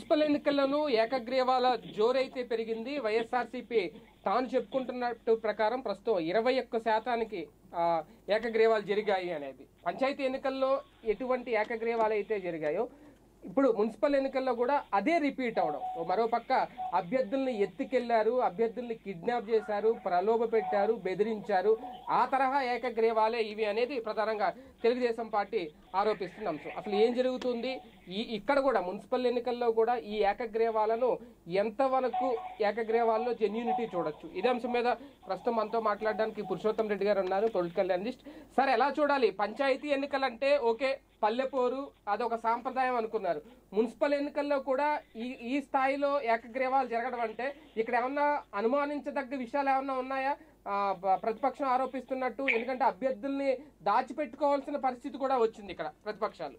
Municipal ఎన్నికల్లోనూ ఏకగ్రీవాల జోరైతే పెరిగింది వైఎస్ఆర్సీపీ తాను చెప్పుకుంటున్నట్టు ప్రకారం ప్రస్తుతం ఇరవై ఒక్క శాతానికి ఆ, ఏకగ్రీవాలు జరిగాయి అనేది పంచాయతీ ఎన్నికల్లో ఎటువంటి ఏకగ్రీవాలు అయితే జరిగాయో ఇప్పుడు మున్సిపల్ ఎన్నికల్లో కూడా అదే రిపీట్ అవడం ఓ మరోపక్క అభ్యర్థుల్ని ఎత్తుకెళ్లారు అభ్యర్థుల్ని కిడ్నాప్ చేశారు ప్రలోభ పెట్టారు బెదిరించారు ఆ తరహా ఏకగ్రీవాలే ఇవి అనేది ప్రధానంగా తెలుగుదేశం పార్టీ ఆరోపిస్తున్న అంశం అసలు ఏం జరుగుతుంది ఈ ఇక్కడ కూడా మున్సిపల్ ఎన్నికల్లో కూడా ఈ ఏకగ్రీవాలను ఎంతవరకు ఏకగ్రీవాల్లో జెన్యూనిటీ చూడొచ్చు ఇదే అంశం మీద ప్రస్తుతం మనతో మాట్లాడడానికి పురుషోత్తం రెడ్డి గారు ఉన్నారు పొలిటికల్ అనలిస్ట్ సార్ ఎలా చూడాలి పంచాయతీ ఎన్నికలంటే ఓకే పల్లెపోరు అదొక సాంప్రదాయం అనుకున్నారు మున్సిపల్ ఎన్నికల్లో కూడా ఈ ఈ స్థాయిలో ఏకగ్రీవాలు జరగడం అంటే ఇక్కడ ఏమన్నా అనుమానించదగ్గ విషయాలు ఏమన్నా ఉన్నాయా ఆ, ప- ప్రతిపక్షం ఆరోపిస్తున్నట్టు ఎందుకంటే అభ్యర్థుల్ని దాచిపెట్టుకోవాల్సిన పరిస్థితి కూడా వచ్చింది ఇక్కడ ప్రతిపక్షాలు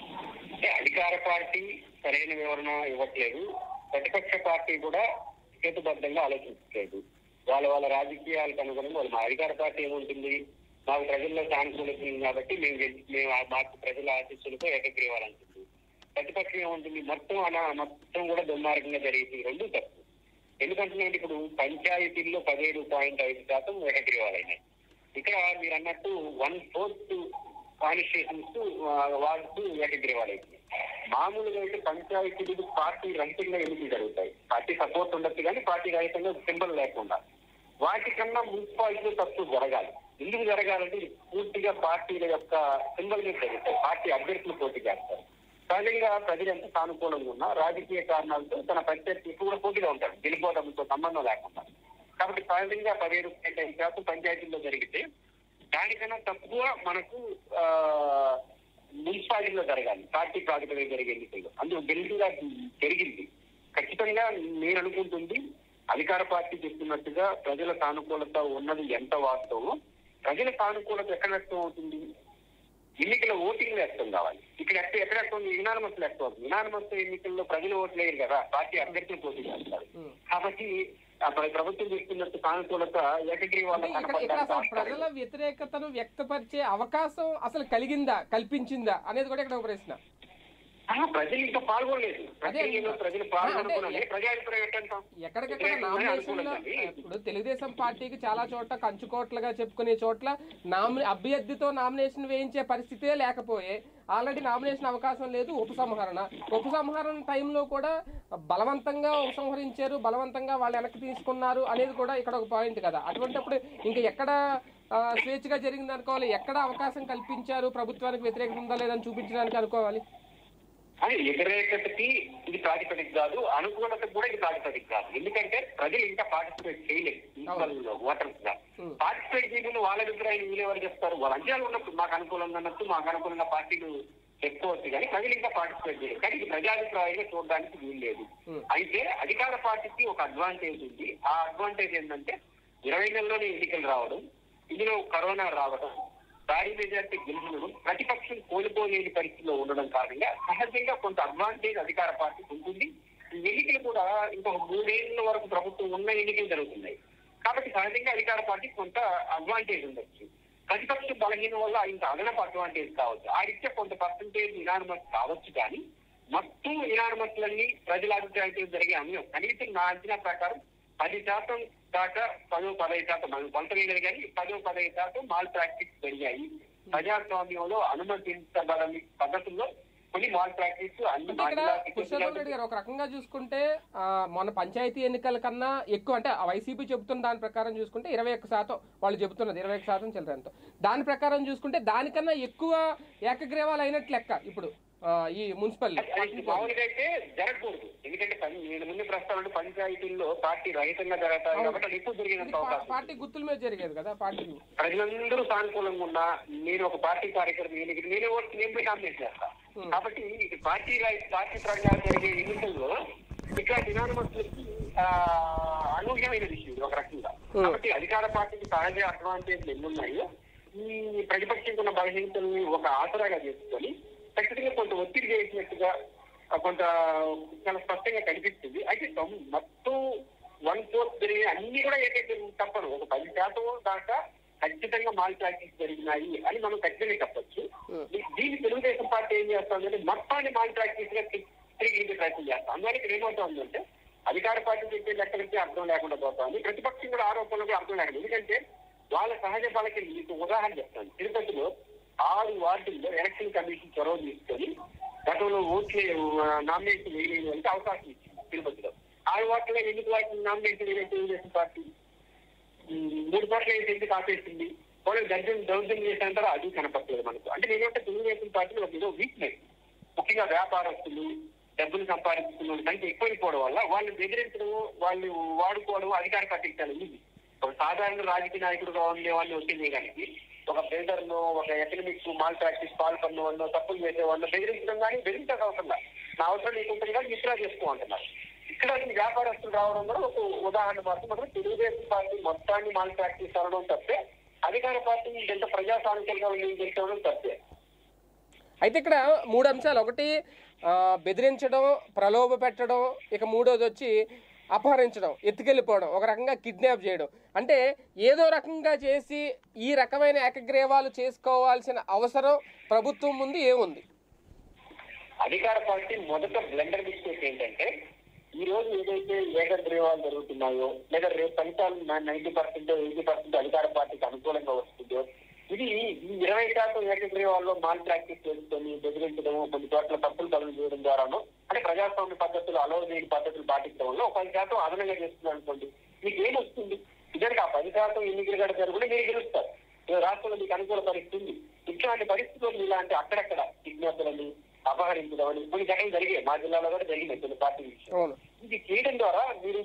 అంటే అధికార పార్టీ సరైన వివరణ ఇవ్వట్లేదు ప్రతిపక్ష పార్టీ కూడా హేతుబద్ధంగా ఆలోచించట్లేదు వాళ్ళ వాళ్ళ రాజకీయాలకు అనుగుణంగా వాళ్ళు మా అధికార పార్టీ ఏముంటుంది మాకు ప్రజల్లో సానుకూలత ఉంది కాబట్టి మేము గెలి- మేము ఆ- మాకు ప్రజల ఆశీస్సులతో ఏకగ్రీవాలంటుంది ప్రతిపక్షం ఏముంటుంది మొత్తం అలా మొత్తం కూడా దుర్మార్గంగా జరిగింది రెండు తప్పు ఎందుకంటే ఇప్పుడు పంచాయతీల్లో పదిహేడు పాయింట్ ఐదు శాతం ఏకగ్రీవాలైనాయి ఇక్కడ మీరు అన్నట్టు వన్ ఫోర్త్ కాన్స్టిట్యూషన్స్ వార్డ్స్ ఏకగ్రీవాలైంది మామూలుగా అయితే పంచాయతీలు పార్టీ రహితంగా ఎన్నికలు జరుగుతాయి పార్టీ సపోర్ట్ ఉండొచ్చు కానీ పార్టీ రహితంగా సింబల్ లేకుండా వాటికన్నా మున్సిపాలిటీలో తప్పు జరగాలి ఎందుకు జరగాలంటే ఇది పూర్తిగా పార్టీల యొక్క సింబల్ మీద జరుగుతాయి పార్టీ అభ్యర్థులు పోటీ చేస్తారు సహజంగా ప్రజలు ఎంత సానుకూలంగా ఉన్నా రాజకీయ కారణాలతో తన ప్రత్యర్థి కూడా పోటీగా ఉంటాడు గెలిపోవడంతో సంబంధం లేకుండా కాబట్టి సహజంగా పదిహేడు పాయింట్ ఐదు శాతం పంచాయతీల్లో జరిగితే దానికన్నా తక్కువ మనకు ఆ, మున్సిపాలిటీలో జరగాలి పార్టీ ప్రాతిపదిక జరిగే ఎన్నికల్లో అందుకు గెలుపుగా జరిగింది ఖచ్చితంగా నేను అనుకుంటుంది అధికార పార్టీ చెప్తున్నట్టుగా ప్రజల సానుకూలత ఉన్నది ఎంత వాస్తవం ప్రజల సానుకూలత ఎక్కడ వ్యక్తం అవుతుంది ఎన్నికల ఓటింగ్ వ్యక్తం కావాలి ఇక్కడ ఎక్కడ ఎక్కడ వ్యక్తం యునానమస్ వ్యక్తం అవుతుంది యునానమస్ ఎన్నికల్లో ప్రజలు ఓట్లు వేయరు కదా పార్టీ అభ్యర్థులు పోటీ చేస్తారు ఉం. కాబట్టి ఆ ప్ర- ప్రభుత్వం చెప్తున్నట్టు సానుకూలత ఏకగ్రీవాల అంటే ఇక్కడ ఇక్కడ అసలు ప్రజల వ్యతిరేకతను వ్యక్తపరిచే అవకాశం అసలు కలిగిందా కల్పించిందా అనేది కూడా ఇక్కడ ఒక ప్రశ్న ప్రజలు ఇంకా పాల్గొనలేదు అదే ప్రక్రియలో ప్రజలు పాల్గొనకుండా ప్రజాభిప్రాయం ఎట్టంటాం ఎక్కడికెక్కడ వ్యతిరేకంగానే నామినేషన్లో అనుకూలంగా ఉంది. ఇప్పుడు తెలుగుదేశం పార్టీకి చాలా చోట్ల కంచుకోట్లుగా చెప్పుకునే చోట్ల నామి అభ్యర్థితో నామినేషన్ వేయించే పరిస్థితే లేకపోయే ఆల్రెడీ నామినేషన్ అవకాశం లేదు ఉపసంహరణ ఉపసంహరణ టైంలో కూడా బలవంతంగా ఉపసంహరించారు బలవంతంగా వాళ్ళు వెనక్కి తీసుకున్నారు అనేది కూడా ఇక్కడ ఒక పాయింట్ కదా అటువంటిప్పుడు ఇంకా ఎక్కడ ఆ, స్వేచ్ఛగా జరిగింది అనుకోవాలి ఎక్కడ అవకాశం కల్పించారు ప్రభుత్వానికి వ్యతిరేకత ఉందా లేదని చూపించడానికి అనుకోవాలి అని వ్యతిరేకతకి ఇది ప్రాతిపదిక కాదు అనుకూలతకు కూడా ఇది ప్రాతిపదిక కాదు ఎందుకంటే ప్రజలు ఇంకా పార్టిసిపేట్ చేయలేదు మున్సిపల్ ఓటర్స్ గా Hmm. పార్టిసిపేట్ చేయకుండా వాళ్ళ అభిప్రాయం వీళ్ళు ఎవరు చెప్తారు వాళ్ళ అంచనాలు ఉన్నప్పుడు మాకు అనుకూలంగా అన్నట్టు మాకు అనుకూలంగా పార్టీలు చెప్పుకోవచ్చు కానీ ప్రజలు ఇంకా పార్టిసిపేట్ చేయలేదు కానీ ఇది ప్రజాభిప్రాయంగా చూడడానికి వీలు లేదు Hmm. అయితే అధికార పార్టీకి ఒక అడ్వాంటేజ్ ఉంది ఆ అడ్వాంటేజ్ ఏంటంటే ఇరవై నెలలోనే ఎన్నికలు రావడం ఇందులో కరోనా రావడం భారీ మెజార్టీ గెలుపులను ప్రతిపక్షం కోల్పోలేని పరిస్థితిలో ఉండడం కారణంగా సహజంగా కొంత అడ్వాంటేజ్ అధికార పార్టీకి ఉంటుంది ఈ ఎన్నికలు కూడా ఇంకొక మూడేళ్ల వరకు ప్రభుత్వం ఉన్న ఎన్నికలు జరుగుతున్నాయి కాబట్టి సహజంగా అధికార పార్టీకి కొంత అడ్వాంటేజ్ ఉండొచ్చు ప్రతిపక్ష బలహీనం వల్ల ఇంత అదనపు అడ్వాంటేజ్ కావచ్చు ఆ ఇచ్చే కొంత పర్సంటేజ్ ఇనానమస్ కావచ్చు కానీ మొత్తం ఇనానమస్లన్నీ ప్రజల అభిప్రాయంతో జరిగే అంశం కనీసం నా అంచనా ప్రకారం పది శాతం దాకా పదో పదహైదు శాతం మనం కొలతలేదు కానీ పదో పదహైదు శాతం మాల్ ప్రాక్టీస్ పెరిగాయి ప్రజాస్వామ్యంలో అనుమతించబడని పద్ధతుల్లో కొన్ని మాల్ ప్రాక్టీస్ అన్ని అంటే ఇక్కడ మహిళా పురుషోత్తం రెడ్డి శిక్షణ గారు ఒక రకంగా చూసుకుంటే ఆ, మన పంచాయతీ ఎన్నికల కన్నా ఎక్కువ అంటే ఆ వైసీపీ చెబుతున్న దాని ప్రకారం చూసుకుంటే ఇరవై ఒక్క శాతం వాళ్ళు చెబుతున్నది ఇరవై ఒక్క శాతం చిల్లరంతో దాని ప్రకారం చూసుకుంటే దానికన్నా ఎక్కువ ఏకగ్రీవాలు అయినట్లు లెక్క ఇప్పుడు ఆ, ఈ మున్సిపల్ అది మామూలుగా అయితే జరగకూడదు ఎందుకంటే పని- నేను ముందు ప్రస్తావన పంచాయతీల్లో పార్టీ రహితంగా జరుగుతాయి కాబట్టి అది ఎక్కువ జరిగినంత అవకాశం ఉంది. పార్టీ గుర్తుల మీద జరిగేది కదా పార్టీ ప్రజలందరూ సానుకూలంగా ఉన్నా నేను ఒక పార్టీ కార్యకర్త నేను ఇక్కడ నేనే ఓటు నేను పోయి నామినేట్ చేస్తా Hmm. కాబట్టి ఇది పార్టీ రై- పార్టీ పరంగా జరిగే ఎన్నికల్లో ఇక్కడ దినానమస్తులకి అనూహ్యమైన విషయం ఇది ఒక రకంగా Hmm. కాబట్టి అధికార పార్టీకి సహజ అడ్వాంటేజ్లు ఎన్ని ఉన్నాయో ఈ ప్రతిపక్షంకి ఉన్న బలహీనతల్ని ఒక ఆసరాగా చేసుకొని ఖచ్చితంగా కొంత ఒత్తిడి చేసినట్టుగా ఆ, కొంత చాలా స్పష్టంగా కనిపిస్తుంది అయితే తొమ్- మొత్తం వన్ ఫోర్త్ జరిగే అన్ని కూడా ఏకైతే తప్పదు ఒక పది శాతం దాకా ఖచ్చితంగా మాల్ ప్రాక్టీస్ జరిగినాయి అని మనం ఖచ్చితంగా చెప్పొచ్చు Hmm. దీ- దీన్ని తెలుగుదేశం పార్టీ ఏం చేస్తుందంటే మొత్తాన్ని మాల్ ప్రాక్టీస్ గా తి- తిరిగి ప్రయత్నం చేస్తాం అందువల్ల ఇక్కడ ఏమవుతుందంటే అధికార పార్టీ చెప్పే లెక్కలకి అర్థం లేకుండా పోతుంది ప్రతిపక్షం కూడా ఆరోపణలకు అర్థం లేకుండా ఎందుకంటే వాళ్ళ సహజ బలకి మీకు ఉదాహరణ చెప్తాను తిరుపతిలో ఆరు వార్డుల్లో ఎలక్షన్ కమిషన్ చొరవ తీసుకొని గతంలో ఓట్లే నామినేషన్ వేయలేని వాళ్ళకి అవకాశం ఇచ్చింది తిరుపతిలో ఆరు వార్డులో ఎందుకు వాటిని నామినేషన్ వేయలేదు తెలుగుదేశం పార్టీ ఉమ్, మూడు కోట్ల అయితే ఎందుకు ఆపేసింది వాళ్ళు దర్జన్ దౌర్జన్యం చేశారంటారా అది కనపడలేదు మనకు అంటే నేనంటే తెలుగుదేశం పార్టీలో ఒక ఏదో వీక్నెస్ ముఖ్యంగా వ్యాపారస్తులు డబ్బులు సంపాదించుకున్న వాళ్ళ సంఖ్య ఎక్కువైపోవడం వల్ల వాళ్ళు బెదిరించడం వాళ్ళు వాడుకోవడం అధికార పార్టీకి చాలా ఈజీ ఒక సాధారణ రాజకీయ నాయకుడుగా ఉండే వాళ్ళు వచ్చింది కానీ ఒక బిల్డర్ ను ఒక ఎకనమిక్ మాల్ ప్రాక్టీస్ పాల్పడిన వాళ్ళు తప్పులు చేసే వాళ్ళు బెదిరించడం కానీ బెదిరించక అవసరం లేదు. నా అవసరం నీకు ఉంటుంది కానీ విత్డ్రా చేసుకోమంటున్నారు ఇక్కడ ఈ వ్యాపారస్తులు రావడం కూడా ఒక ఉదాహరణ మాత్రం మనం తెలుగుదేశం పార్టీ మొత్తాన్ని మాల్ ప్రాక్టీస్ అవడం తప్పే అధికార పార్టీ ఎంత ప్రజాస్వామికంగా నిర్ణయించడం తప్పే అయితే ఇక్కడ మూడు అంశాలు ఒకటి ఆ, బెదిరించడం ప్రలోభ పెట్టడం ఇక మూడోది వచ్చి అపహరించడం ఎత్తుకెళ్ళిపోవడం ఒక రకంగా కిడ్నాప్ చేయడం అంటే ఏదో రకంగా చేసి ఈ రకమైన ఏకగ్రీవాలు చేసుకోవాల్సిన అవసరం ప్రభుత్వం ముందు ఏముంది అధికార పార్టీ మొదట బ్లెండర్ మిస్టేక్ ఏంటంటే ఈ రోజు ఏదైతే ఏకగ్రీవాలు జరుగుతున్నాయో లేదా రేపు ఫలితాలు నైన్టీ పర్సెంట్ ఎయిటీ పర్సెంట్ అధికార పార్టీకి అనుకూలంగా వస్తుందో ఇది ఈ ఇరవై శాతం ఏకగ్రీవాల్లో మాల్ ప్రాక్టీస్ చేసుకొని బెదిరించడం కొన్ని చోట్ల తప్పులు పనులు చేయడం ద్వారాను అంటే ప్రజాస్వామ్య పద్ధతులు అలవ లేని పద్ధతులు పాటించడం వల్ల ఒక పది శాతం అదనంగా చేస్తున్నారు అనుకోండి మీకు ఏం వస్తుంది నిజానికి ఆ పది శాతం ఎన్నికలు గడ జరుగుతుంటే మీరు గెలుస్తారు ఇలా రాష్ట్రంలో మీకు అనుకూల పరిస్థితి ఉంది ఇట్లాంటి పరిస్థితులు ఇలాంటి అక్కడక్కడ కిడ్నాపులని అపహరించడం అని కొన్ని జగన్ జరిగాయి మా జిల్లాలో కూడా జరిగినాయి కొన్ని పార్టీ విషయం అవును ఇది చేయడం ద్వారా మీరు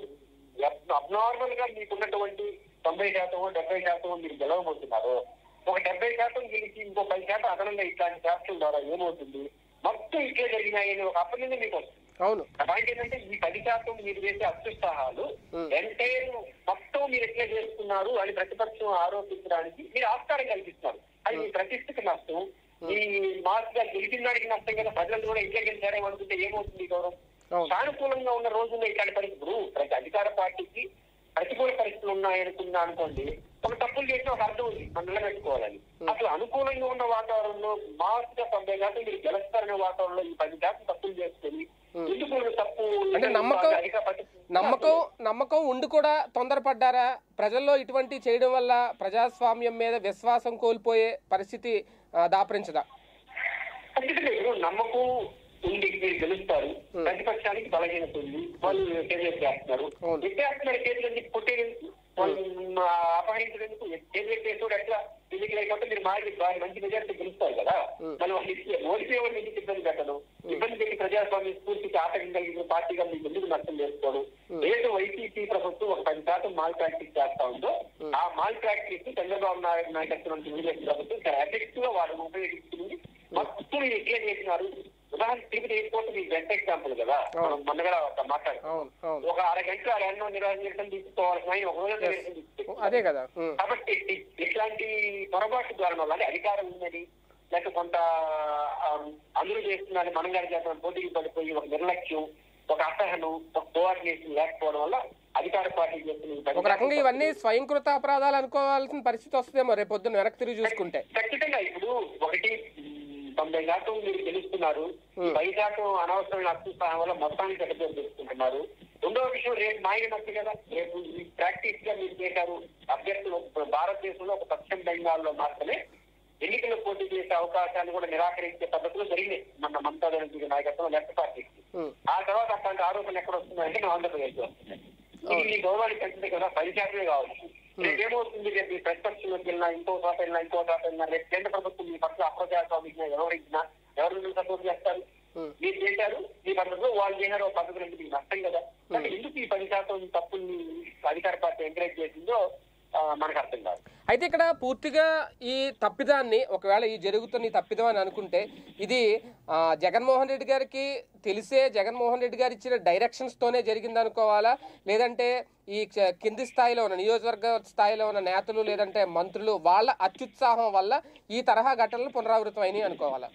అబ్నార్మల్ గా మీకున్నటువంటి తొంభై శాతం డెబ్బై శాతం మీరు గెలవబోతున్నారు ఒక డెబ్బై శాతం గెలిచి ఇంకో పది శాతం అదనంగా ఇట్లాంటి శాస్త్రం ద్వారా ఏమవుతుంది మొత్తం ఇట్లే జరిగినాయని ఒక అప్పటి మీకు వస్తుంది అవును ఆ పాయింట్ ఏంటంటే ఈ పది శాతం మీరు చేసే అత్యుత్సాహాలు Hmm. ఎంటైర్ మొత్తం మీరు ఎట్లా చేస్తున్నారు అని ప్రతిపక్షం ఆరోపించడానికి మీరు ఆస్కారం కల్పిస్తున్నారు అది మీ ప్రతిష్టకి నష్టం ఈ మాస్ గా గెలిచిన దానికి నష్టం కదా ప్రజలు కూడా ఇట్లా గెలిచారేమో అనుకుంటే ఏమవుతుంది గౌరవం అవును సానుకూలంగా ఉన్న రోజుల్లో ఇట్లాంటి పరిస్థితులు ప్రతి అధికార పార్టీకి ప్రతికూల పరిస్థితులు ఉన్నాయనుకున్నా అనుకోండి ఒక తప్పులు చేసిన ఒక అర్థం ఉంది మనం నిలబెట్టుకోవాలని అసలు అనుకూలంగా ఉన్న వాతావరణంలో మాస్ గా తొంభై శాతం మీరు గెలుస్తారనే వాతావరణంలో ఈ పది శాతం తప్పులు చేసుకొని ఎందుకు తప్పు అంటే నమ్మకం- అధికార పార్టీ- నమ్మకం నమ్మకం ఉండి కూడా తొందరపడ్డారా ప్రజల్లో ఇటువంటి చేయడం వల్ల ప్రజాస్వామ్యం మీద విశ్వాసం కోల్పోయే పరిస్థితి ఆ, దాపరించదా ఖచ్చితంగా ఇప్పుడు నమ్మకం ఉంది మీరు గెలుస్తారు Hmm. ప్రతిపక్షానికి బలహీనత ఉంది వాళ్ళు కేజీఎఫ్ చేస్తున్నారు అవును. ఎట్టేస్తున్నారు కేజీఎఫ్ ఎందుకు కొట్టేది వాళ్ళు అపహరించడానికి కేజీఎఫ్ చేసేవాడు ఎట్లా ఎన్నికలు అయిపోతే మీరు మాది బాగా మంచి మెజార్టీ గెలుస్తారు కదా Hmm. మనం వాళ్ళు ఇచ్చే ఓడిపోయే వాళ్ళు ఎందుకు ఇబ్బంది పెట్టడం ఇబ్బంది పెట్టి ప్రజాస్వామ్య స్ఫూర్తికి ఆటంకం కలిగిన పార్టీగా మీకు ఎందుకు నష్టం చేసుకోవడం ఏదో వైసీపీ ప్రభుత్వం ఒక పది శాతం మాల్ ప్రాక్టీస్ చేస్తా ఉందో ఆ మాల్ ప్రాక్టీస్ చంద్రబాబు నాయుడు నాయకత్వం తెలుగుదేశం ప్రభుత్వం చాలా ఎఫెక్టివ్ గా వాళ్ళని ఉపయోగిస్తుంది మొత్తం ఎట్లా చేసినారు ఉదాహరణ తిరుపతి ఎయిర్పోర్ట్ మీకు బెస్ట్ ఎగ్జాంపుల్ కదా మనం మొన్నగా ఒక మాట్లాడుతాం అవును అవును ఒక అరగంట అరగంట నిరాశ తీసుకోవాల్సిన ఆయన ఒక రోజు నిరాశ తీసుకోవాలి. అదే కదా ఉమ్. కాబట్టి ఇ- ఇట్లాంటి పొరపాటు ద్వారా వల్ల అంటే అధికారం ఉన్నది లేక కొంత ఆ, అందరూ చేస్తున్నారని మనం గారి చేస్తున్న పోటీకి పడిపోయి ఒక నిర్లక్ష్యం ఒక అసహనం ఒక కోఆర్డినేషన్ లేకపోవడం వల్ల అధికార పార్టీ చేస్తున్న ఈ పని- ఒక రకంగా ఇవన్నీ స్వయంకృత అపరాధాలు అనుకోవాల్సిన పరిస్థితి వస్తుందేమో రేపు పొద్దున్న వెనక్కి తిరిగి చూసుకుంటే ఖచ్చితంగా ఇప్పుడు ఒకటి మ్, తొంభై శాతం మీరు గెలుస్తున్నారు Hmm. పది శాతం అనవసరమైన అత్యుత్సాహం వల్ల మొత్తానికి చెడ్డ పేరు తెచ్చుకుంటున్నారు రెండవ విషయం రేపు మాయనట్టు కదా రేపు ఈ ప్రాక్టీస్ గా మీరు చేశారు అభ్యర్థులు ఇప్పుడు భారతదేశంలో ఒక పశ్చిమ బెంగాల్లో మాత్రమే ఎన్నికల్లో పోటీ చేసే అవకాశాన్ని కూడా నిరాకరించే పద్ధతిలో జరిగినాయి మన మమతా బెనర్జీ నాయకత్వం లెఫ్ట్ పార్టీకి ఉమ్. ఆ తర్వాత అట్లాంటి ఆరోపణలు ఎక్కడ వస్తున్నాయంటే మన ఆంధ్రప్రదేశ్ లో వస్తున్నాయి ఇది మీ గౌరవానికి పెంచింది కదా పది శాతమే కావచ్చు రేపు ఏమవుతుంది రేపు మీ ప్రతిపక్షంలోకి వెళ్ళినా ఇంకో చోట వెళ్ళినా ఇంకో చోట వెళ్ళినా రేపు కేంద్ర ప్రభుత్వం మీ పట్ల అప్రజాస్వామికంగా వ్యవహరించినా ఎవరు మీరు సపోర్ట్ చేస్తారు ఉమ్. మీరు చేశారు మీ పద్ధతిలో వాళ్ళు చేశారు ఒక పద్ధతి మీకు నష్టం కదా కానీ ఎందుకు ఈ పది శాతం తప్పుల్ని అధికార పార్టీ ఎంకరేజ్ చేసిందో ఆ, మనకు అర్థం కాదు అయితే ఇక్కడ పూర్తిగా ఈ తప్పిదాన్ని ఒకవేళ ఈ జరుగుతున్న ఈ తప్పిదం అని అనుకుంటే ఇది ఆ, జగన్మోహన్ రెడ్డి గారికి తెలిసే జగన్మోహన్ రెడ్డి గారు ఇచ్చిన డైరెక్షన్స్ తోనే జరిగింది అనుకోవాలా లేదంటే ఈ క- కింది స్థాయిలో ఉన్న నియోజకవర్గ స్థాయిలో ఉన్న నేతలు లేదంటే మంత్రులు వాళ్ళ అత్యుత్సాహం వల్ల ఈ తరహా ఘటనలు పునరావృతం అయినాయి అనుకోవాలా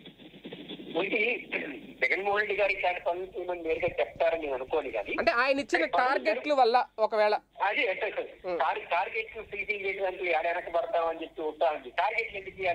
ఒకటి జగన్మోహన్ రెడ్డి గారి ఇట్లాంటి పనులు చేయమని నేరుగా చెప్తారని నేను అనుకోను కానీ అంటే ఆయన ఇచ్చిన టార్గెట్ల వల్ల ఒకవేళ అది టార్గెట్ ఫీజింగ్ చేయడానికి ఏడ వెనక పడతాం అని చెప్పి ఉంటాను టార్గెట్ ఎందుకు చేయాలి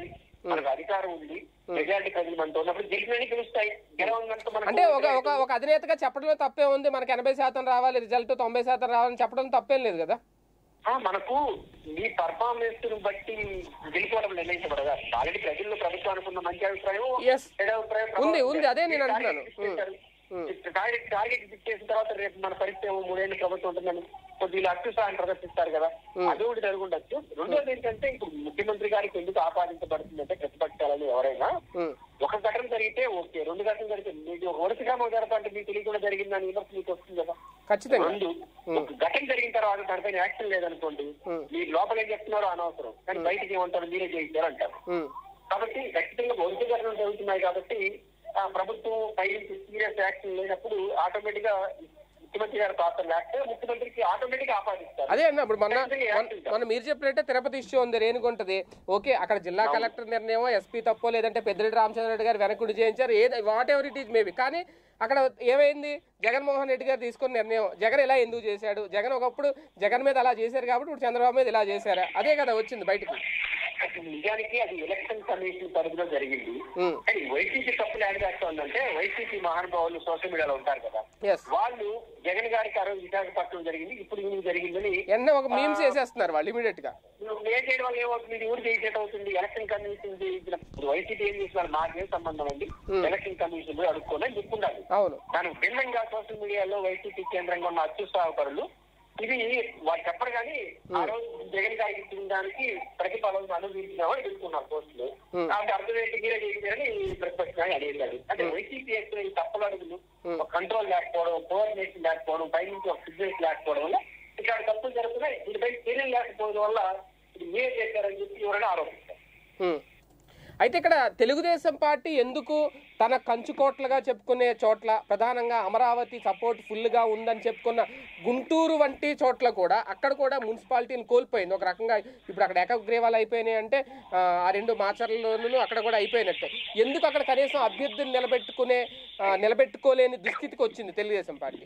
మనకు అధికారం ఉంది మెజారిటీ ప్రజలు మనతో ఉన్నప్పుడు గెలిచినవి గెలుస్తాయి గెలవనంత మనకు అంటే ఒక ఒక ఒక అధినేతగా చెప్పడంలో తప్పే ఉంది మనకి ఎనభై శాతం రావాలి రిజల్ట్ తొంభై శాతం రావాలని చెప్పడం తప్పేం లేదు కదా ఆ, మనకు మీ పర్ఫార్మెన్స్ బట్టి గెలిపోవడం నిర్ణయించబడదా ఆల్రెడీ ప్రజల్లో ప్రభుత్వానికి ఉన్న మంచి అభిప్రాయం Yes. చెడు అభిప్రాయం ఉంది, ప్రభావం ఉంది. అదే నేను ఈ అంటున్నాను. టార్గెట్ ఫిక్స్ చేశారు. టార్గెట్ టార్గెట్ ఫిక్స్ చేసిన తర్వాత రేపు మన పరిస్థితి ఏమో మూడేళ్ళు ప్రభుత్వం ఉంటుందని కొద్దిగా అత్యుత్సాహం ప్రదర్శిస్తారు కదా అది ఒకటి జరుగుండొచ్చు రెండోది ఏంటంటే ఇప్పుడు ముఖ్యమంత్రి గారికి ఎందుకు ఆపాదించబడుతుందంటే ప్రతిపక్షాలను ఎవరైనా ఉమ్, ఒక ఘటన జరిగితే ఓకే రెండు ఘటనలు జరిగితే మీకు ఒక వరుసగా జరప అంటే మీకు తెలియకుండా జరిగిందని విమర్శ మీకు వస్తుంది కదా ఖచ్చితంగా రెండు ఒక ఘటన జరిగిన తర్వాత దానిపైన యాక్షన్ లేదనుకోండి Hmm. మీరు లోపల ఏం చెప్తున్నారో అనవసరం కానీ బయటికి ఏమంటారు మీరే చేయించారు అంటారు ఉమ్, కాబట్టి ఖచ్చితంగా భౌతిక ఘటనలు జరుగుతున్నాయి కాబట్టి ఆ ప్రభుత్వం పై నుంచి సీరియస్ యాక్షన్ లేనప్పుడు ఆటోమేటిక్ గా ముఖ్యమంత్రి గారి పాత్ర లేకపోతే ముఖ్యమంత్రికి ఆటోమేటిక్ గా ఆపాదిస్తారు అదే అన్న ఇప్పుడు మొన్న ఖచ్చితంగా మొన్న- యాక్షన్ మొన్న మీరు చెప్పినట్టే తిరుపతి ఇష్యూ ఉంది రేణుగుంటది ఓకే అక్కడ జిల్లా కలెక్టర్ నిర్ణయం ఎస్పీ తప్పో లేదంటే పెద్దిరెడ్డి రామచంద్రరెడ్డి గారు వెనకుడి చేయించారు ఏది whatever it is maybe కానీ అక్కడ ఏమైంది జగన్మోహన్ రెడ్డి గారు తీసుకున్న నిర్ణయం జగన్ ఇలా ఎందుకు చేశాడు జగన్ ఒకప్పుడు జగన్ మీద అలా చేశారు కాబట్టి ఇప్పుడు చంద్రబాబు మీద ఇలా చేశారా అదే కదా వచ్చింది బయటికి అసలు నిజానికి అది ఎలక్షన్ కమిషన్ పరిధిలో జరిగింది ఉమ్, కానీ వైసీపీ తప్పులు యాడ్ చేస్తోందంటే వైసీపీ మహానుభావులు సోషల్ మీడియాలో ఉంటారు కదా ఎస్ వాళ్ళు జగన్ గారికి ఆ రోజు విశాఖపట్నం జరిగింది ఇప్పుడు ఈయన జరిగిందని ఎన్న ఒక మీమ్స్ వేసేస్తున్నారు వాళ్ళు ఇమీడియట్ గా నువ్వు ఏం చేయడం వల్ల ఏమవుతుంది ఇది ఊరు చేసేట అవుతుంది ఎలక్షన్ కమిషన్ చేయించిన ఇప్పుడు వైసీపీ ఏం చేసిన మాకేం సంబంధం అండి Hmm. ఎలక్షన్ కమిషన్ పోయి అడుక్కోని చెప్పుండాలి అవును దానికి భిన్నంగా సోషల్ మీడియాలో వైసీపీ కేంద్రంగా ఉన్న అత్యుత్సాహపరులు ఇది వాళ్ళు చెప్పరు కానీ ఆ రోజు జగన్ గారికి ఇచ్చిన దానికి ప్రతిఫలం అనుభవించినామని చెప్తున్నారు పోస్టులు Hmm. కాబట్టి అర్థం ఏంటి మీరే చేశారని ప్రతిపక్షాన్ని అడిగారు అంటే వైసీపీ చేస్తున్న ఈ తప్పులు అడుగులు Hmm. కంట్రోల్ లేకపోవడం కోఆర్డినేషన్ లేకపోవడం పై నుంచి ఒక ఫిట్నెస్ లేకపోవడం వల్ల ఇక్కడ తప్పులు జరుగుతున్నాయి దీనిపై చర్యలు లేకపోవడం వల్ల ఇది మీరే చేశారని చెప్పి ఎవరైనా ఆరోపిస్తారు ఉమ్. అయితే ఇక్కడ తెలుగుదేశం పార్టీ ఎందుకు తన కంచుకోట్లుగా చెప్పుకునే చోట్ల ప్రధానంగా అమరావతి సపోర్ట్ ఫుల్గా ఉందని చెప్పుకున్న గుంటూరు వంటి చోట్ల కూడా అక్కడ కూడా మున్సిపాలిటీని కోల్పోయింది ఒక రకంగా ఇప్పుడు అక్కడ ఏకగ్రీవాలు అయిపోయినాయి అంటే ఆ, ఆ రెండు మాచర్లలోనూ అక్కడ కూడా అయిపోయినట్టే ఎందుకు అక్కడ కనీసం అభ్యర్థిని నిలబెట్టుకునే ఆ, నిలబెట్టుకోలేని దుస్థితికి వచ్చింది తెలుగుదేశం పార్టీ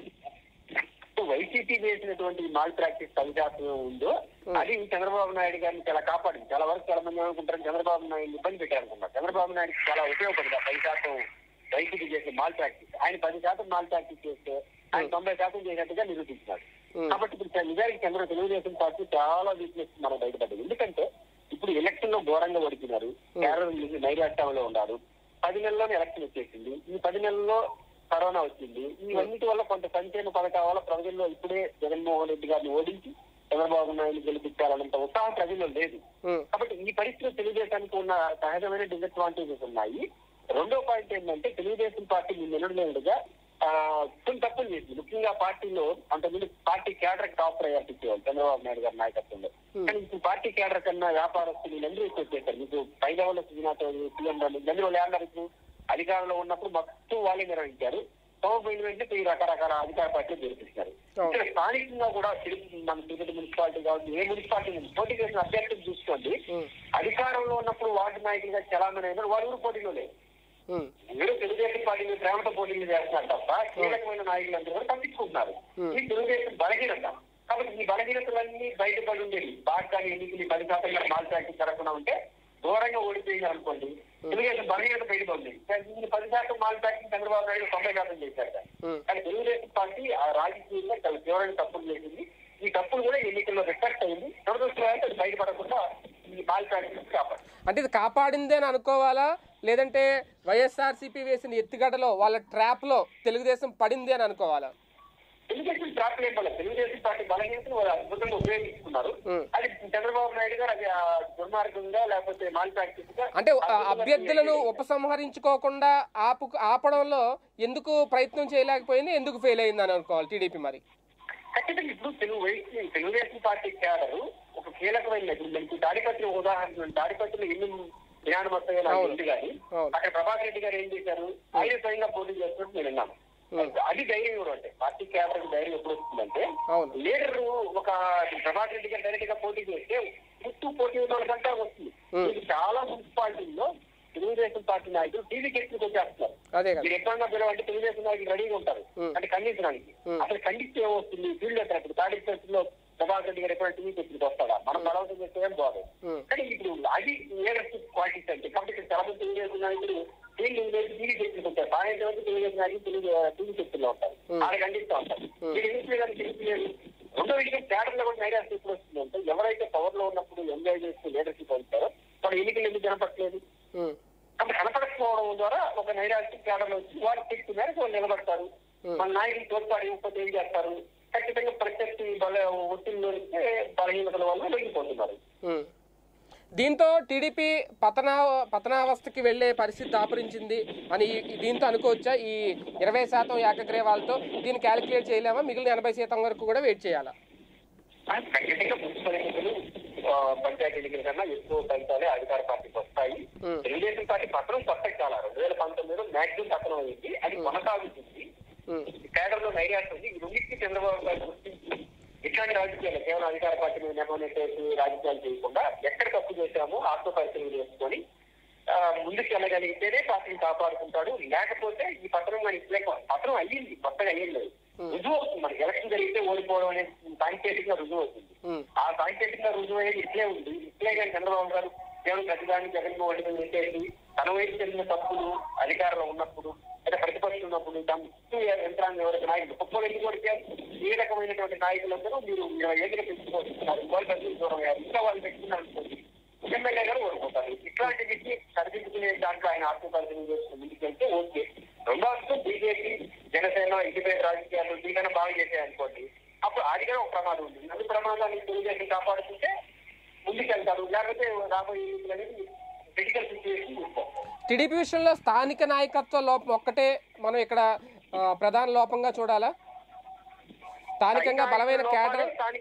వైసీపీ చేసినటువంటి మాల్ ప్రాక్టీస్ సంజాతం ఉందో అది చంద్రబాబు నాయుడు గారిని చాలా కాపాడింది చాలా వరకు చాలా మంది అనుకుంటారు చంద్రబాబు నాయుడు ఇబ్బంది పెట్టారనుకున్నారు చంద్రబాబు నాయుడు చాలా ఉపయోగపడింది ఆ పది శాతం వైసీపీ చేసే మాల్ ప్రాక్టీస్ ఆయన పది శాతం మాల్ ప్రాక్టీస్ చేస్తే ఆయన తొంభై శాతం చేసినట్టుగా నిరూపించినాడు Hmm. కాబట్టి ఇప్పుడు చ- నిజానికి చంద్ర తెలుగుదేశం పార్టీ చాలా వీక్నెస్ మనం బయటపడ్డది ఎందుకంటే ఇప్పుడు ఎలక్షన్ లో ఘోరంగా ఓడిపోయినారు కేరళ నైరాష్ట్రంలో ఉన్నారు పది నెలల్లోనే ఎలక్షన్ వచ్చేసింది ఈ పది నెలల్లో కరోనా వచ్చింది ఇవన్నిటి వల్ల కొంత సంక్షేమ పథకాల వల్ల ప్రజల్లో ఇప్పుడే జగన్మోహన్ రెడ్డి గారిని ఓడించి చంద్రబాబు నాయుడు గెలిపించాలన్నంత ఉత్సాహం ప్రజల్లో లేదు ఉమ్, కాబట్టి ఈ పరిస్థితిలో తెలుగుదేశానికి ఉన్న సహజమైన డిసడ్వాంటేజెస్ ఉన్నాయి రెండో పాయింట్ ఏంటంటే తెలుగుదేశం పార్టీ నిన్నడుగా కొన్ని తప్పులు చేసింది ముఖ్యంగా పార్టీలో అంతకుముందు పార్టీ క్యాడర్ టాప్ ప్రయారిటీ ఇచ్చేవాళ్ళు చంద్రబాబు నాయుడు గారి నాయకత్వంలో కానీ ఇప్పుడు పార్టీ క్యాడర్ కన్నా వ్యాపారస్తులు వీళ్ళందరూ ఎక్కువ వచ్చేసారు మీకు పై లెవెల్ సుజనాథ్ సీఎం అందరూ లేన్నారు ఇప్పుడు అధికారంలో ఉన్నప్పుడు మొత్తం వాళ్ళే నిర్వహించారు పోయిన వెంటనే పోయి రకరకాల అధికార పార్టీలు జరిపిస్తారు ఇక్కడ స్థానికంగా కూడా తిరుపతి మన తిరుపతి మున్సిపాలిటీ కావచ్చు ఏ మున్సిపాలిటీ నుంచి పోటీ చేసిన అభ్యర్థులు చూసుకోండి ఉమ్, అధికారంలో ఉన్నప్పుడు వార్డు నాయకులుగా చలామణి అయినారు వాళ్ళు కూడా పోటీలో లేరు ఉమ్, మీరు తెలుగుదేశం పార్టీని ప్రేమతో పోటీలు చేస్తున్నారు తప్ప కీలకమైన నాయకులందరూ కూడా తప్పించుకుంటున్నారు Hmm. ఈ తెలుగుదేశం బలహీనత కాబట్టి ఈ బలహీనతలన్నీ బయటపడి ఉండేవి బాగా ఎన్నికలు ఈ పది శాతం మాల్ ప్రాక్టీస్ జరగకుండా ఉంటే దూరంగా ఓడిపోయినారు అనుకోండి తెలుగుదేశం బలహీనత బయటపడింది ఈ పది శాతం మాల్ ప్రాక్టీస్ చంద్రబాబు నాయుడు తొంభై శాతం చేశారు ఉమ్. కానీ తెలుగుదేశం పార్టీ ఆ రాజకీయంగా చాలా తీవ్రమైన తప్పులు చేసింది ఈ తప్పులు కూడా ఎన్నికల్లో రిఫ్లెక్ట్ అయింది దురదృష్టం అది బయటపడకుండా ఈ మాల్ ప్రాక్టీస్ కాపాడు అంటే ఇది కాపాడిందే అని అనుకోవాలా లేదంటే వైఎస్ఆర్సీపీ వేసిన ఎత్తుగడలో వాళ్ళ ట్రాప్లో తెలుగుదేశం పడింది అని అనుకోవాలా తెలుగుదేశం ట్రాప్ లేని వల్ల తెలుగుదేశం పార్టీ బలహీనతను వాళ్ళు అద్భుతంగా ఉపయోగించుకున్నారు Hmm. అది చంద్రబాబు నాయుడు గారు అది ఆ దుర్మార్గంగా లేకపోతే మాల్ ప్రాక్టీస్ గా అంటే ఆ అద్భుతంగా అభ్యర్థులను చేయాలి. ఉపసంహరించుకోకుండా ఆపు ఆపడంలో ఎందుకు ప్రయత్నం చేయలేకపోయింది ఎందుకు ఫెయిల్ అయింది అని అనుకోవాలి టీడీపీ మరి ఖచ్చితంగా ఇప్పుడు తెలుగు వైసీ తెలుగుదేశం పార్టీ క్యాడరు ఒక కీలకమైన ఇప్పుడు మనకి తాడిపత్రి ఉదాహరణ తాడిపత్రిలో ఎన్ని జ్ఞానం వస్తాయో నాకు అవును. ఉంది కానీ అవును. అక్కడ ప్రభాకర్ రెడ్డి గారు ఏం చేశారు ఆయన స్వయంగా పోటీ చేస్తున్నట్టు నేను విన్నాను Hmm. అది ధైర్యం ఇవ్వడం అంటే పార్టీ క్యాడర్ ధైర్యం ఎప్పుడు వస్తుందంటే అవును లీడర్ ఒక ప్రభాకర్ రెడ్డి గారు డైరెక్ట్ గా పోటీ చేస్తే గుర్తు పోటీ ఉన్న వాళ్ళకంటే వస్తుంది Hmm. ఇది చాలా మున్సిపాలిటీల్లో తెలుగుదేశం పార్టీ నాయకులు టీవీ కెట్లకు వచ్చేస్తున్నారు అదే కదా మీరు ఎక్కడన్నా పిలవంటే తెలుగుదేశం నాయకులు రెడీగా ఉంటారు Hmm. అంటే ఖండించడానికి Hmm. అసలు ఖండిస్తే ఏమొస్తుంది ఫీల్డ్ అక్కడ తాడిపత్రిలో ప్రభాకర్ రెడ్డి గారు ఎప్పుడైనా టీవీ తెచ్చుకు వస్తాడా మనం బలవంతం చేస్తే ఏం బాగు ఉమ్, కానీ ఇప్పుడు అది లీడర్షిప్ క్వాలిటీస్ అంటే కాబట్టి ఇక్కడ చాలా మంది తెలుగుదేశం నాయకులు వీళ్ళు లేదు టీవీ తెచ్చుకుంటారు సాయంత్రం వరకు తెలుగుదేశం నాయకులు తెలుగు టీవీ తెచ్చులో ఉంటారు Hmm. వాళ్ళకి అందిస్తూ ఉంటారు Hmm. వీళ్ళు ఇంట్లో కానీ తెలియలేదు రెండో విషయం కేడర్ లో కూడా నైరాశ్యం ఎప్పుడు వస్తుందంటే ఎవరైతే పవర్ లో ఉన్నప్పుడు ఎంజాయ్ చేస్తూ లీడర్షిప్ అవుతారో వాళ్ళ ఎన్నికలు ఎందుకు కనపట్లేదు ఉమ్, కాబట్టి కనపడకపోవడం ద్వారా ఒక నైరాశ్యం కేడర్ లో వచ్చి వాళ్ళు తెచ్చిన మేరకు వాళ్ళు నిలబడతారు Hmm. మన నాయకులు తోడ్పాటు ఇవ్వకపోతే ఏం చేస్తారు ఖచ్చితంగా ప్రత్యక్ష బల ఒత్తిడిలో బలహీనతల వల్ల లొంగిపోతున్నారు ఉమ్. దీంతో టీడీపీ పతనా పతనావస్థకి వెళ్లే పరిస్థితి దాపురించింది అని ఈ- దీంతో అనుకోవచ్చా ఈ ఇరవై శాతం ఏకగ్రీవాలతో దీన్ని క్యాలిక్యులేట్ చేయలేమా మిగిలిన ఎనభై శాతం వరకు కూడా వెయిట్ చేయాలా ఖచ్చితంగా మున్సిపల్ ఎన్నికలు ఆ, పంచాయతీ ఎన్నికల కన్నా ఎక్కువ ఫలితాలే అధికార పార్టీకి వస్తాయి ఉమ్, తెలుగుదేశం పార్టీ పత్రం కొత్త చాలా రెండు వేల పంతొమ్మిదిలో మాక్సిమం పత్రం అయింది అది కొనసాగుతుంది ఉమ్, కేంద్రంలో నైరాశ్యం ఉంది ఈ రెండింటికి చంద్రబాబు గారు గుర్తించి ఇట్లాంటి రాజకీయాలు కేవలం అధికార పార్టీ మీద నెమోనేసేసి రాజకీయాలు చేయకుండా ఎక్కడ తప్పు చేశామో ఆత్మ పరిశీలన చేసుకొని ఆ, ముందుకు వెళ్ళగలిగితేనే పార్టీని కాపాడుకుంటాడు లేకపోతే ఈ పత్రం మన ఇట్లే పత్రం అయ్యింది కొత్తగా అయ్యింది రుజువు అవుతుంది మనకి ఎలక్షన్ జరిగితే ఓడిపోవడం అనేది సాంకేతికంగా రుజువు అవుతుంది ఉమ్, ఆ సాంకేతికంగా రుజువు అయ్యేది ఇట్లే ఉంది ఇట్లే కానీ చంద్రబాబు గారు కేవలం ప్రతిదాన్ని జగన్మోహన్ రెడ్డి పెట్టేసి తన వైపు చెందిన తప్పులు అధికారంలో ఉన్నప్పుడు లేదా ప్రతిపక్షం ఉన్నప్పుడు దాని చుట్టూ యంత్రాంగం ఎవరైతే నాయకులు కుప్పలు ఎందుకు కొడితే ఏ రకమైనటువంటి నాయకులందరూ మీరు ఇరవై ఏళ్ళకి పెంచుకోవచ్చు వాళ్ళు పెంచుకోవడం ఇంకా వాళ్ళు పెట్టుకున్నారు అనుకోండి ఎమ్మెల్యే గారు ఓడిపోతారు ఇట్లాంటి వ్యక్తి సరిదిద్దుకునే దాంట్లో ఆయన ఆత్మపరిచయం చేసుకుని ముందుకెళ్తే ఓకే రెండో అంశం బీజేపీ జనసేన ఇండిపెండెంట్ రాజకీయాలు దీనికన్నా బాగా చేశాయనుకోండి అప్పుడు అది కూడా ఒక ప్రమాదం ఉంది అన్ని ప్రమాదాన్ని తెలుగుదేశం కాపాడుకుంటే ముందుకెళ్తారు లేకపోతే రాబోయే ఎన్నికలు అనేది క్రిటికల్ సిచ్యువేషన్ చూస్తాం టీడీపీ విషయంలో స్థానిక నాయకత్వ లోపం ఒక్కటే మనం ఇక్కడ ఆ, ప్రధాన లోపంగా చూడాలా స్థానికంగా బలమైన క్యాడర్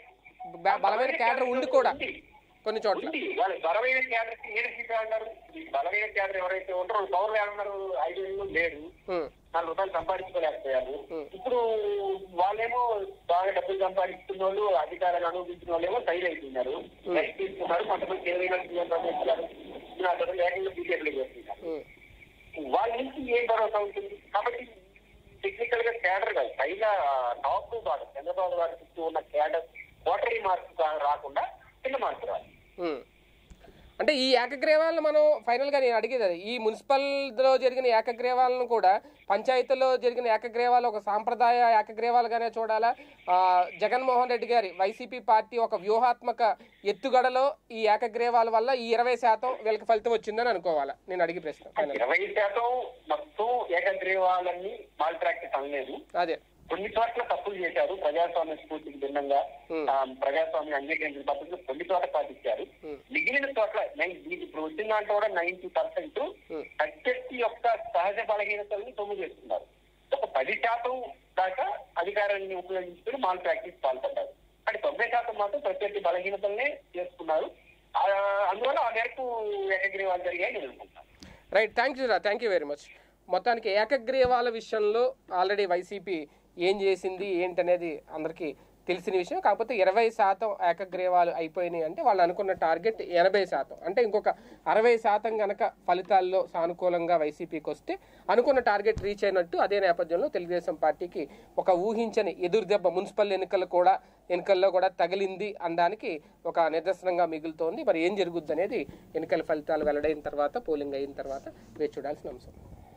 బ- బలమైన క్యాడర్ ఉండి కూడా కొన్ని చోట్ల ఉంది వాళ్ళ బలమైన క్యాడర్ లీడర్షిప్ అన్నారు ఈ బలమైన క్యాడర్ ఎవరైతే ఉంటారో పవర్ ఏమన్నారు ఐదు ఏళ్ళు లేడు ఉమ్, నాలుగు రూపాయలు సంపాదించుకోలేకపోయారు Hmm. ఇప్పుడు వాళ్ళేమో బాగా డబ్బులు సంపాదిస్తున్న వాళ్ళు అధికారాలు అనుభవించిన వాళ్ళేమో సైడ్ అయిపోయినారు రైట్ తీసుకున్నారు కొంతమంది ఇరవై లక్షలు సంపాదించారు ఏకంగా బీజేపీలో చేస్తున్నారు ఉమ్, వాళ్ళ నుంచి ఏం భరోసా ఉంటుంది కాబట్టి టెక్నికల్ గా క్యాడర్ కాదు పైగా టాప్ కాదు చంద్రబాబు గారి చుట్టూ ఉన్న క్యాడర్ ఓటరీ మార్క్స్ రాకుండా చిన్న మార్క్స్ రాదు ఉమ్. అంటే ఈ ఏకగ్రీవాలను మనం ఫైనల్ గా నేను అడిగేది అది ఈ మున్సిపల్లో జరిగిన ఏకగ్రీవాలను కూడా పంచాయతీలో జరిగిన ఏకగ్రీవాలు ఒక సాంప్రదాయ ఏకగ్రీవాలుగానే చూడాలా ఆ, జగన్మోహన్ రెడ్డి గారి వైసీపీ పార్టీ ఒక వ్యూహాత్మక ఎత్తుగడలో ఈ ఏకగ్రీవాల వల్ల ఈ ఇరవై శాతం వీళ్ళకి ఫలితం వచ్చిందని అనుకోవాలా నేను అడిగే ప్రశ్న ఫైనల్ ఇరవై శాతం మొత్తం ఏకగ్రీవాలన్నీ మాల్ ప్రాక్టీస్ అనలేదు అదే కొన్ని చోట్ల తప్పులు చేశారు ప్రజాస్వామ్య స్ఫూర్తికి భిన్నంగా Hmm. ఆ, ప్రజాస్వామ్య అంగీకరించిన పద్ధతులు కొన్ని చోట్ల పాటించారు Hmm. మిగిలిన చోట్ల నై- ఇది ఇప్పుడు వచ్చిన దాంట్లో కూడా నైన్టీ పర్సెంట్ Hmm. ప్రత్యర్థి యొక్క సహజ బలహీనతల్ని సొమ్ము చేస్తున్నారు ఒక పది శాతం దాకా అధికారాన్ని ఉపయోగించుకుని మాల్ ప్రాక్టీస్ పాల్పడ్డారు కానీ తొంభై శాతం మాత్రం ప్రత్యర్థి బలహీనతల్నే చేసుకున్నారు ఆ, అందువల్ల ఆ మేరకు ఏకగ్రీవాలు జరిగాయని నేను అనుకుంటున్నాను right thank you thank you very much మొత్తానికి ఏకగ్రీవాల విషయంలో ఆల్రెడీ వైసీపీ ఏం చేసింది ఏంటనేది అందరికీ తెలిసిన విషయం కాకపోతే ఇరవై శాతం ఏకగ్రీవాలు అయిపోయినాయి అంటే వాళ్ళు అనుకున్న టార్గెట్ ఎనభై శాతం అంటే ఇంకొక అరవై శాతం గనక ఫలితాల్లో సానుకూలంగా వైసీపీకి వస్తే అనుకున్న టార్గెట్ రీచ్ అయినట్టు అదే నేపథ్యంలో తెలుగుదేశం పార్టీకి ఒక ఊహించని ఎదురుదెబ్బ మున్సిపల్ ఎన్నికలు కూడా ఎన్నికల్లో కూడా తగిలింది అనడానికి ఒక నిదర్శనంగా మిగులుతోంది మరి ఏం జరుగుద్ది అనేది ఎన్నికల ఫలితాలు వెల్లడైన తర్వాత పోలింగ్ అయిన తర్వాత వేచి చూడాల్సిన అంశం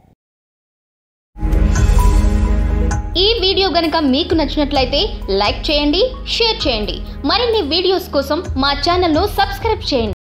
ఈ వీడియో గనుక మీకు నచ్చినట్లయితే లైక్ చేయండి షేర్ చేయండి మరిన్ని వీడియోస్ కోసం మా ఛానల్ను సబ్స్క్రైబ్ చేయండి